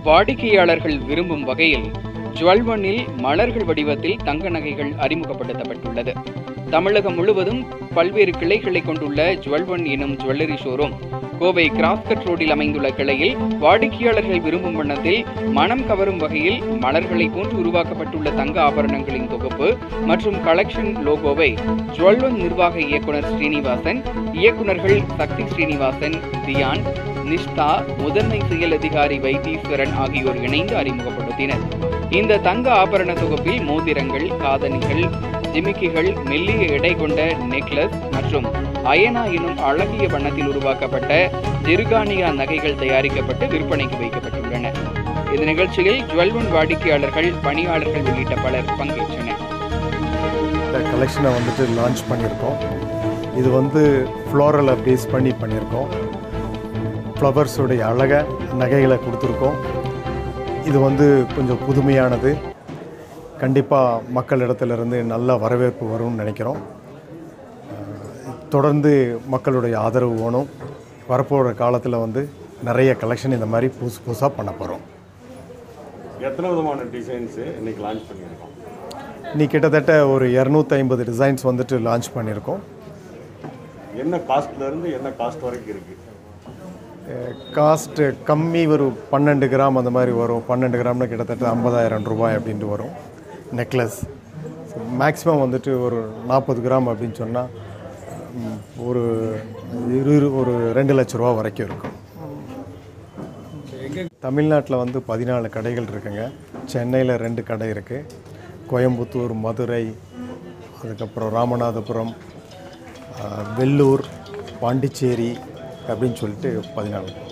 வாடிக்கையாளர்கள் விரும்பும் வகையில் ஜுவல்வனில் மலர்கள் வடிவத்தில் தங்க நகைகள் அறிமுகப்படுத்தப்பட்டுள்ளது தமிழகம் முழுவதும் பல்வேறு கிளைகளை கொண்டுள்ள ஜுவல்வன் எனும் ஜுவல்லரி ஷோரூம் கோவை கிராஸ்கட் ரோடில் அமைந்துள்ள கிளையில் வாடிக்கையாளர்கள் விரும்பும் வண்ணத்தில் மனம் கவரும் வகையில் மலர்களை போன்று உருவாக்கப்பட்டுள்ள தங்க ஆபரணங்களின் தொகுப்பு மற்றும் கலெக்ஷன் லோகோவை ஜுவல்வன் நிர்வாக இயக்குனர் ஸ்ரீனிவாசன் இயக்குனர்கள் சக்தி ஸ்ரீனிவாசன் தியான் நிஷ்தா முதன்மை செயல் அதிகாரி வைத்தீஸ்வரன் ஆகியோர் இணைந்து அறிமுகப்படுத்தினர் இந்த தங்க ஆபரண தொகுப்பில் மோதிரங்கள் காதணிகள் ஜிமிக்கிகள் மெல்லிய எடை கொண்ட நெக்லஸ் மற்றும் அயனா எனும் அழகிய வண்ணத்தில் உருவாக்கப்பட்ட ஜெருகானியா நகைகள் தயாரிக்கப்பட்டு விற்பனைக்கு வைக்கப்பட்டுள்ளன இந்த நிகழ்ச்சியில் ஜுவல்வன் வாடிக்கையாளர்கள் பணியாளர்கள் உள்ளிட்ட பலர் பங்கேற்றனர் இந்த கலெக்ஷனை வந்துட்டு லான்ச் பண்ணியிருக்கோம் இது வந்து ஃப்ளோரலை பேஸ் பண்ணி பண்ணியிருக்கோம் ஃப்ளவர்ஸுடைய அழக நகைகளை கொடுத்துருக்கோம் இது வந்து கொஞ்சம் புதுமையானது கண்டிப்பாக மக்களிடத்திலிருந்து நல்ல வரவேற்பு வரும்னு நினைக்கிறோம் அஹ் தொடர்ந்து மக்களுடைய ஆதரவு வேணும் வரப்போகிற காலத்தில் வந்து நிறைய கலெக்ஷன் இந்த மாதிரி புதுசு புதுசாக பண்ண போகிறோம் எத்தனை விதமான டிசைன்ஸு இன்னைக்கு லான்ச் பண்ணியிருக்கோம் இன்னைக்கு கிட்டத்தட்ட ஒரு இரநூத்தி ஐம்பது டிசைன்ஸ் வந்துட்டு லான்ச் பண்ணியிருக்கோம் என்ன காஸ்ட்ல இருந்து என்ன காஸ்ட் வரைக்கும் இருக்கு காஸ்ட்டு கம்மி ஒரு பன்னெண்டு கிராம் அந்த மாதிரி வரும் பன்னெண்டு கிராம்னா கிட்டத்தட்ட ஐம்பதாயிரம் ரூபாய் அப்படின்ட்டு வரும் நெக்லஸ் மேக்ஸிமம் வந்துட்டு ஒரு நாற்பது கிராம் அப்படின்னு சொன்னால் ஒரு இரு ஒரு ரெண்டு லட்ச ரூபா வரைக்கும் இருக்கும் தமிழ்நாட்டில் வந்து பதினாலு கடைகள் இருக்குங்க சென்னையில் ரெண்டு கடை இருக்குது கோயம்புத்தூர் மதுரை அதுக்கப்புறம் ராமநாதபுரம் ஆஹ், வெள்ளூர் பாண்டிச்சேரி அப்படின்னு சொல்லிட்டு பதினாலு